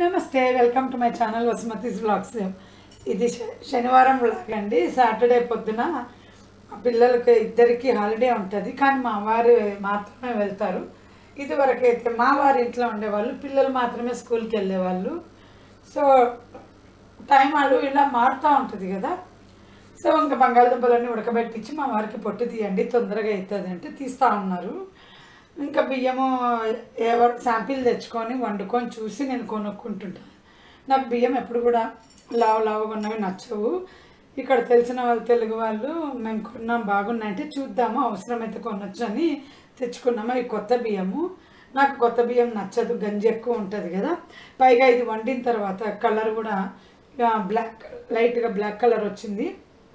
నమస్తే welcome to my channel Vasumathi's blogs ఇది శ- శనివారం బ్లాగ్ అండి సాటర్డే పొద్దున మా పిల్లలకి ఇద్దరికి హాలిడే ఉంటుంది కానీ మా వారు మాత్రమే వెళ్తారు ఇదివరకు అయితే మా వారి ఇంట్లో ఉండేవాళ్ళు పిల్లలు మాత్రమే స్కూల్కి వెళ్ళేవాళ్ళు సో టైం వాళ్ళు ఇలా మారుతూ ఉంటుంది కదా సో ఇంకా బంగాళదుంపలన్నీ ఉడకబెట్టించి మా వారికి పొట్టు తీయండి తొందరగా అవుతుంది అంటే తీస్తూ ఉన్నారు ఇంకా బియ్యము ఎవరు శాంపిల్ తెచ్చుకొని వండుకొని చూసి నేను కొనుక్కుంటుంటాను నాకు బియ్యం ఎప్పుడు కూడా లావు లావుగా ఉన్నవి నచ్చవు ఇక్కడ తెలిసిన వాళ్ళు తెలుగు వాళ్ళు మేము కొన్నాం బాగున్నాయంటే చూద్దాము అవసరమైతే కొనొచ్చు అని తెచ్చుకున్నాము ఈ కొత్త బియ్యము నాకు కొత్త బియ్యం నచ్చదు గంజి ఎక్కువ ఉంటుంది కదా పైగా ఇది వండిన తర్వాత కలర్ కూడా బ్లాక్ లైట్గా బ్లాక్ కలర్ వచ్చింది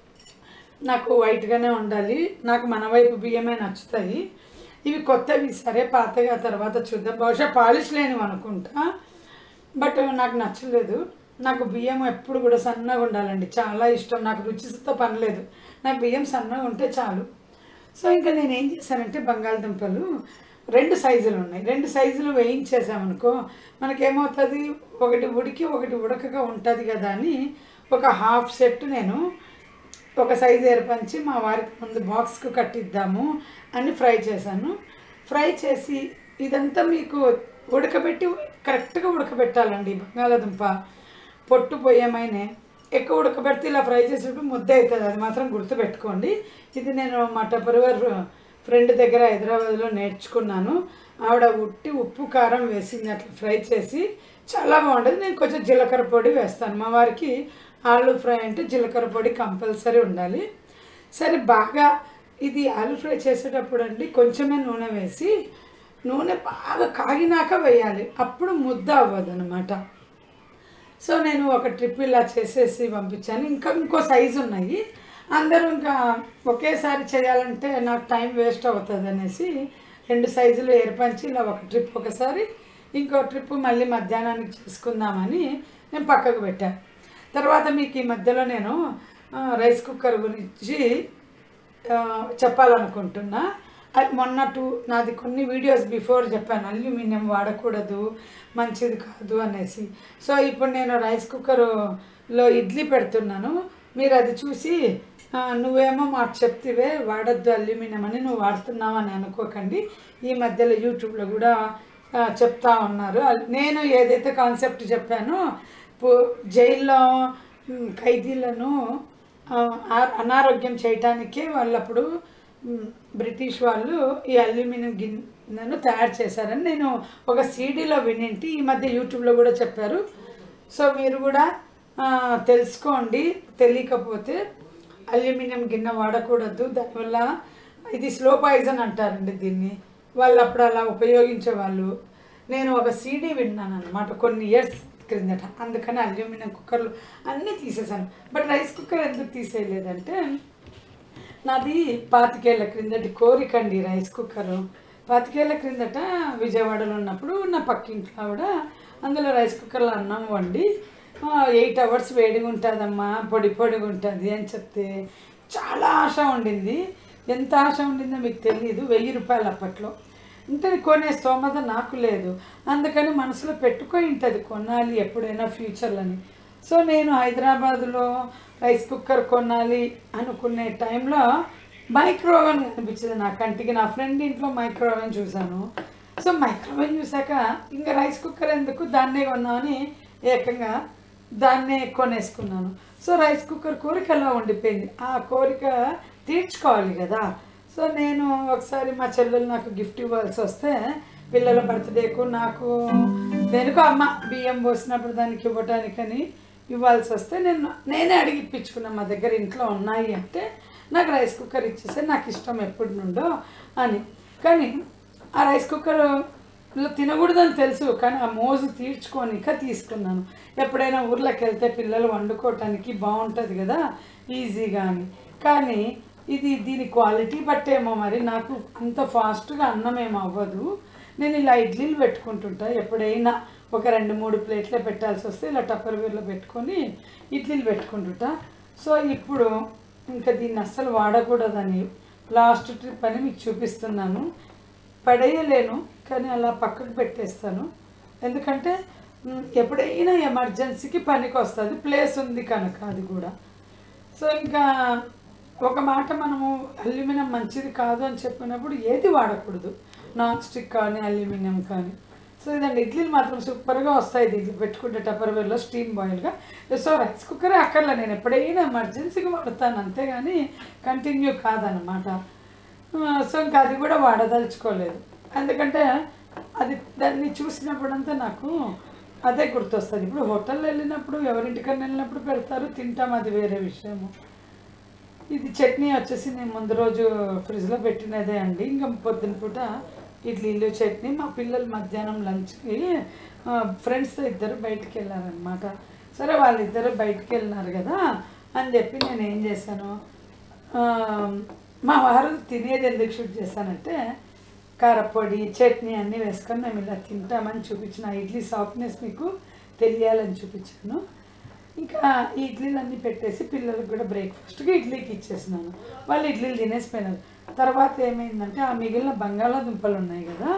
నాకు వైట్గానే ఉండాలి నాకు మన వైపు బియ్యమే నచ్చుతాయి ఇవి కొత్తవి సరే పాతగా తర్వాత చూద్దాం బహుశా పాలిష్ లేనివి అనుకుంటా బట్ నాకు నచ్చలేదు నాకు బియ్యం ఎప్పుడు కూడా సన్నగా ఉండాలండి చాలా ఇష్టం నాకు రుచితో పని లేదు నాకు బియ్యం సన్నగా ఉంటే చాలు సో ఇంకా నేను ఏం చేశానంటే బంగాళదుంపలు రెండు సైజులు ఉన్నాయి రెండు సైజులు వేయించేసామనుకో మనకేమవుతుంది ఒకటి ఉడికి ఒకటి ఉడకగా ఉంటుంది కదా అని ఒక హాఫ్ సెట్ నేను ఒక సైజు ఏర్పంచి మా వారికి ముందు బాక్స్కు కట్టిద్దాము అని ఫ్రై చేశాను ఫ్రై చేసి ఇదంతా మీకు ఉడకబెట్టి కరెక్ట్గా ఉడకబెట్టాలండి బంగాళాదుంప పొట్టు పోయేమైనా ఎక్కువ ఉడకబెడితే ఇలా ఫ్రై చేసేటప్పుడు ముద్ద అవుతుంది అది మాత్రం గుర్తుపెట్టుకోండి ఇది నేను మా టపర్వర్ ఫ్రెండ్ దగ్గర హైదరాబాద్లో నేర్చుకున్నాను ఆవిడ ఉట్టి ఉప్పు కారం వేసింది అట్లా ఫ్రై చేసి చాలా బాగుంటుంది నేను కొంచెం జీలకర్ర పొడి వేస్తాను మా వారికి ఆలు ఫ్రై అంటే జీలకర్ర పొడి కంపల్సరీ ఉండాలి సరే బాగా ఇది ఆలు ఫ్రై చేసేటప్పుడు అండి కొంచెమే నూనె వేసి నూనె బాగా కాగినాక వేయాలి అప్పుడు ముద్ద అవ్వదు అనమాట సో నేను ఒక ట్రిప్ ఇలా చేసేసి పంపించాను ఇంకా ఇంకో సైజు ఉన్నాయి అందరూ ఇంకా ఒకేసారి చేయాలంటే నాకు టైం వేస్ట్ అవుతుంది అనేసి రెండు సైజులు ఏర్పంచి ఇలా ఒక ట్రిప్ ఒకసారి ఇంకో ట్రిప్ మళ్ళీ మధ్యాహ్నానికి చేసుకుందామని నేను పక్కకు పెట్టాను తర్వాత మీకు ఈ మధ్యలో నేను ఆ, రైస్ కుక్కర్ గురించి ఆ, చెప్పాలనుకుంటున్నా అది మొన్న టూ నాది కొన్ని వీడియోస్ బిఫోర్ చెప్పాను అల్యూమినియం వాడకూడదు మంచిది కాదు అనేసి సో ఇప్పుడు నేను రైస్ కుక్కర్లో ఇడ్లీ పెడుతున్నాను మీరు అది చూసి ఆ, నువ్వేమో మాకు చెప్తివే వాడద్దు అల్యూమినియం అని నువ్వు వాడుతున్నావు అని అనుకోకండి ఈ మధ్యలో యూట్యూబ్లో కూడా ఆ, చెప్తా ఉన్నారు అల్- నేను ఏదైతే కాన్సెప్ట్ చెప్పానో పు- జైల్లో మ్, ఖైదీలను ఆ, ఆ- అనారోగ్యం చేయటానికే వాళ్ళప్పుడు మ్, బ్రిటిష్ వాళ్ళు ఈ అల్యూమినియం గిన్నెను తయారు చేశారని నేను ఒక సీడీలో వినింటి ఈ మధ్య యూట్యూబ్లో కూడా చెప్పారు సో మీరు కూడా ఆ, తెలుసుకోండి తెలియకపోతే అల్యూమినియం గిన్నె వాడకూడదు దానివల్ల ఇది స్లో పాయిజన్ అంటారండి దీన్ని వాళ్ళు అప్పుడు అలా ఉపయోగించేవాళ్ళు నేను ఒక సీడీ విన్నాను అనమాట కొన్ని ఇయర్స్ క్రిందట అందుకని అల్యూమినియం కుక్కర్లు అన్నీ తీసేసాను బట్ రైస్ కుక్కర్ ఎందుకు తీసేయలేదంటే నాది పాతికేళ్ల క్రిందటి కోరిక అండి రైస్ కుక్కరు పాతికేళ్ల క్రిందట విజయవాడలో ఉన్నప్పుడు నా పక్కింట్లో ఆవిడ అందులో రైస్ కుక్కర్లో అన్నం వండి ఎయిట్ అవర్స్ వేడిగా ఉంటుందమ్మా పొడి పొడిగా ఉంటుంది అని చెప్తే చాలా ఆశ ఉండింది ఎంత ఆశ ఉండిందో మీకు తెలియదు వెయ్యి రూపాయలు అప్పట్లో అంటే కొనే స్తోమత నాకు లేదు అందుకని మనసులో పెట్టుకొని ఉంటుంది కొనాలి ఎప్పుడైనా ఫ్యూచర్లని సో నేను హైదరాబాద్లో రైస్ కుక్కర్ కొనాలి అనుకునే టైంలో మైక్రోవెన్ కనిపించింది నా కంటికి నా ఫ్రెండ్ ఇంట్లో మైక్రోవెన్ చూశాను సో మైక్రోవెన్ చూసాక ఇంకా రైస్ కుక్కర్ ఎందుకు దాన్నే కొన్నామని ఏకంగా దాన్నే కొనేసుకున్నాను సో రైస్ కుక్కర్ కోరిక అలా ఉండిపోయింది ఆ కోరిక తీర్చుకోవాలి కదా సో నేను ఒకసారి మా చెల్లెలు నాకు గిఫ్ట్ ఇవ్వాల్సి వస్తే పిల్లల బర్త్డేకు నాకు దేనికో అమ్మ బియ్యం పోసినప్పుడు దానికి ఇవ్వటానికని ఇవ్వాల్సి వస్తే నేను నేనే అడిగి ఇప్పించుకున్నా మా దగ్గర ఇంట్లో ఉన్నాయి అంటే నాకు రైస్ కుక్కర్ ఇచ్చేస్తే నాకు ఇష్టం ఎప్పటి నుండో అని కానీ ఆ రైస్ కుక్కర్లో తినకూడదని తెలుసు కానీ ఆ మోజు తీర్చుకోనిక తీసుకున్నాను ఎప్పుడైనా ఊర్లోకి వెళ్తే పిల్లలు వండుకోవటానికి బాగుంటుంది కదా ఈజీగా అని కానీ ఇది దీని క్వాలిటీ బట్టేమో మరి నాకు అంత ఫాస్ట్గా అన్నం ఏం అవ్వదు నేను ఇలా ఇడ్లీలు పెట్టుకుంటుంటా ఎప్పుడైనా ఒక రెండు మూడు ప్లేట్లే పెట్టాల్సి వస్తే ఇలా టప్పర్వేర్లో పెట్టుకొని ఇడ్లీలు పెట్టుకుంటుంటా సో ఇప్పుడు ఇంకా దీన్ని అస్సలు వాడకూడదని లాస్ట్ ట్రిప్ అని మీకు చూపిస్తున్నాను పడేయలేను కానీ అలా పక్కకు పెట్టేస్తాను ఎందుకంటే ఉమ్, ఎప్పుడైనా ఎమర్జెన్సీకి పనికి వస్తుంది ప్లేస్ ఉంది కనుక అది కూడా సో ఇంకా ఒక మాట మనము అల్యూమినియం మంచిది కాదు అని చెప్పినప్పుడు ఏది వాడకూడదు నాన్ స్టిక్ కానీ అల్యూమినియం కానీ సో ఇదండి ఇడ్లీలు మాత్రం సూపర్గా వస్తాయి దీంట్లో పెట్టుకుంటే టపర్వేర్లో స్టీమ్ బాయిల్గా సో రైస్ కుక్కరే అక్కర్లే నేను ఎప్పుడైనా ఎమర్జెన్సీకి వాడతాను అంతేగాని కంటిన్యూ కాదనమాట ఆ, సో ఇంకా అది కూడా వాడదలుచుకోలేదు ఎందుకంటే అది దాన్ని చూసినప్పుడంతా నాకు అదే గుర్తొస్తుంది ఇప్పుడు హోటల్లో వెళ్ళినప్పుడు ఎవరింటికన్నా వెళ్ళినప్పుడు పెడతారు తింటాం అది వేరే విషయము ఇది చట్నీ వచ్చేసి నేను ముందు రోజు ఫ్రిడ్జ్లో పెట్టినదే అండి ఇంకా పొద్దున పూట ఇడ్లీలు చట్నీ మా పిల్లలు మధ్యాహ్నం లంచ్కి ఫ్రెండ్స్తో ఇద్దరు బయటికి వెళ్ళారనమాట సరే వాళ్ళిద్దరు బయటికి వెళ్ళినారు కదా అని చెప్పి నేను ఏం చేశాను ఆ, మా వారు తినేది ఎందుకు షూట్ చేశానంటే కారపొడి చట్నీ అన్నీ వేసుకొని మేము ఇలా తింటామని చూపించిన ఇడ్లీ సాఫ్ట్నెస్ మీకు తెలియాలని చూపించాను ఇంకా ఈ ఇడ్లీలు అన్నీ పెట్టేసి పిల్లలకు కూడా బ్రేక్ఫాస్ట్కి ఇడ్లీకి ఇచ్చేసినాను వాళ్ళు ఇడ్లీలు తినేసిపోయినారు తర్వాత ఏమైందంటే ఆ మిగిలిన బంగాళాదుంపలు ఉన్నాయి కదా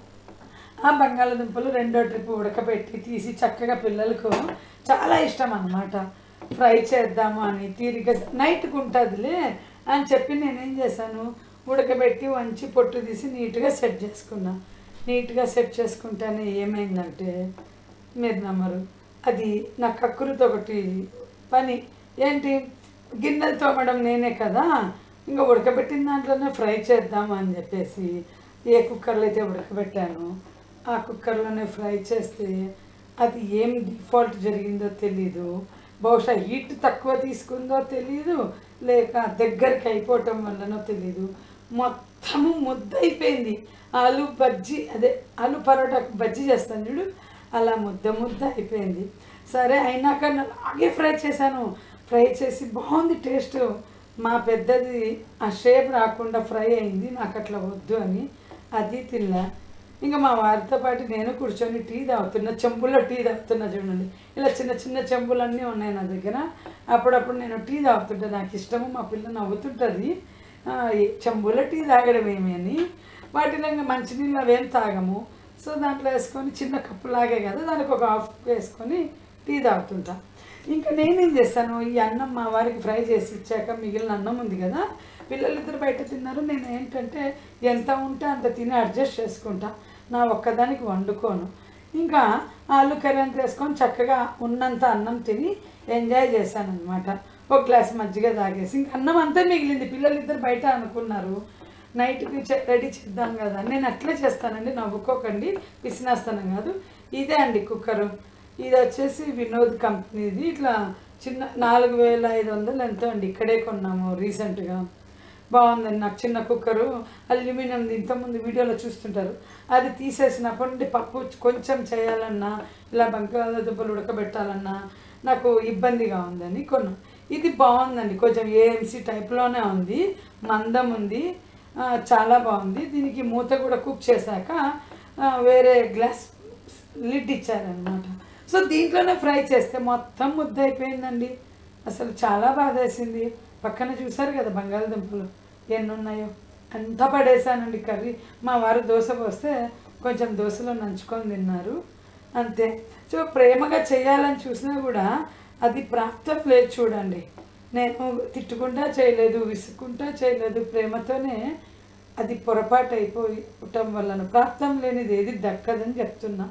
ఆ బంగాళాదుంపలు రెండో ట్రిప్ ఉడకబెట్టి తీసి చక్కగా పిల్లలకు చాలా ఇష్టం అన్నమాట ఫ్రై చేద్దాము అని తీరిక నైట్కి ఉంటుందిలే అని చెప్పి నేనేం చేశాను ఉడకబెట్టి వంచి పొట్టు తీసి నీట్గా సెట్ చేసుకున్నా నీట్గా సెట్ చేసుకుంటేనే ఏమైందంటే మీరు నమ్మరు అది నా కక్కురుతో ఒకటి పని ఏంటి గిన్నెలు తోమడం నేనే కదా ఇంకా ఉడకబెట్టిన దాంట్లోనే ఫ్రై చేద్దాం అని చెప్పేసి ఏ కుక్కర్లో అయితే ఉడకబెట్టాను ఆ కుక్కర్లోనే ఫ్రై చేస్తే అది ఏం డిఫాల్ట్ జరిగిందో తెలీదు బహుశా హీట్ తక్కువ తీసుకుందో తెలీదు లేక దగ్గరికి అయిపోవటం వల్లనో తెలీదు మొత్తము ముద్ద అయిపోయింది ఆలు బజ్జీ అదే ఆలు పరోటాకు బజ్జీ చేస్తాను చూడు అలా ముద్ద ముద్ద అయిపోయింది సరే అయినాక నేను అలాగే ఫ్రై చేశాను ఫ్రై చేసి బాగుంది టేస్ట్ మా పెద్దది ఆ షేప్ రాకుండా ఫ్రై అయింది నాకు అట్లా వద్దు అని అది తిన్నా ఇంకా మా వారితో పాటు నేను కూర్చొని టీ తాగుతున్నా చెంబులో టీ తాగుతున్నా చూడండి ఇలా చిన్న చిన్న చెంబులన్నీ ఉన్నాయి నా దగ్గర అప్పుడప్పుడు నేను టీ తాగుతుంటా నాకు ఇష్టము మా పిల్ల నవ్వుతుంటుంది ఆ, ఈ చెంబులో టీ తాగడం ఏమి అని వాటిలో ఇంకా మంచినీళ్ళు అవేం తాగము సో దాంట్లో వేసుకొని చిన్న కప్పు లాగే కదా దానికి ఒక హాఫ్ వేసుకొని టీ తాగుతుంటా ఇంకా నేనేం చేస్తాను ఈ అన్నం మా వారికి ఫ్రై చేసి ఇచ్చాక మిగిలిన అన్నం ఉంది కదా పిల్లలిద్దరు బయట తిన్నారు నేను ఏంటంటే ఎంత ఉంటే అంత తిని అడ్జస్ట్ చేసుకుంటా నా ఒక్కదానికి వండుకోను ఇంకా ఆలు కర్రీ అంత వేసుకొని చక్కగా ఉన్నంత అన్నం తిని ఎంజాయ్ చేశాను అనమాట ఒక గ్లాస్ మజ్జిగ తాగేసి ఇంకా అన్నం అంతా మిగిలింది పిల్లలు ఇద్దరు బయట అనుకున్నారు నైట్కి రెడీ చేద్దాం కదా నేను అట్లే చేస్తానండి నవ్వుకోకండి పిసినేస్తాను కాదు ఇదే అండి కుక్కరు ఇది వచ్చేసి వినోద్ కంపెనీది ఇట్లా చిన్న నాలుగు వేల ఐదు వందలు ఎంతో అండి ఇక్కడే కొన్నాము రీసెంట్గా బాగుందండి నాకు చిన్న కుక్కరు అల్యూమినియం ఇంతకుముందు వీడియోలో చూస్తుంటారు అది తీసేసినప్పటి నుండి పప్పు కొంచెం చేయాలన్నా ఇలా బంగాళాదుంపలు ఉడకబెట్టాలన్నా నాకు ఇబ్బందిగా ఉందని కొన్నాం ఇది బాగుందండి కొంచెం ఏఎంసీ టైప్లోనే ఉంది మందం ఉంది ఆ, చాలా బాగుంది దీనికి మూత కూడా కుక్ చేశాక ఆ, వేరే గ్లాస్ లిడ్ ఇచ్చారనమాట సో దీంట్లోనే ఫ్రై చేస్తే మొత్తం ముద్ద అయిపోయిందండి అసలు చాలా బాధేసింది పక్కన చూసారు కదా బంగాళదుంపలు ఎన్ని ఉన్నాయో అంతా పడేసానండి కర్రీ మా వారు దోశ పోస్తే కొంచెం దోశలో నంచుకొని తిన్నారు అంతే సో ప్రేమగా చేయాలని చూసినా కూడా అది ప్రాప్తం లేదు చూడండి నేను తిట్టుకుంటా చేయలేదు విసుక్కుంటా చేయలేదు ప్రేమతోనే అది పొరపాటు అయిపోవటం వలన ప్రాప్తం లేనిది ఏది దక్కదని చెప్తున్నా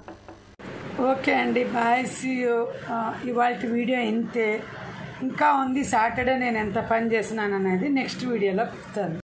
ఓకే అండి బాయ్ సీ ఇవాళ వీడియో ఇంతే ఇంకా ఉంది సాటర్డే నేను ఎంత పని చేసినాను అనేది నెక్స్ట్ వీడియోలో పెడతాను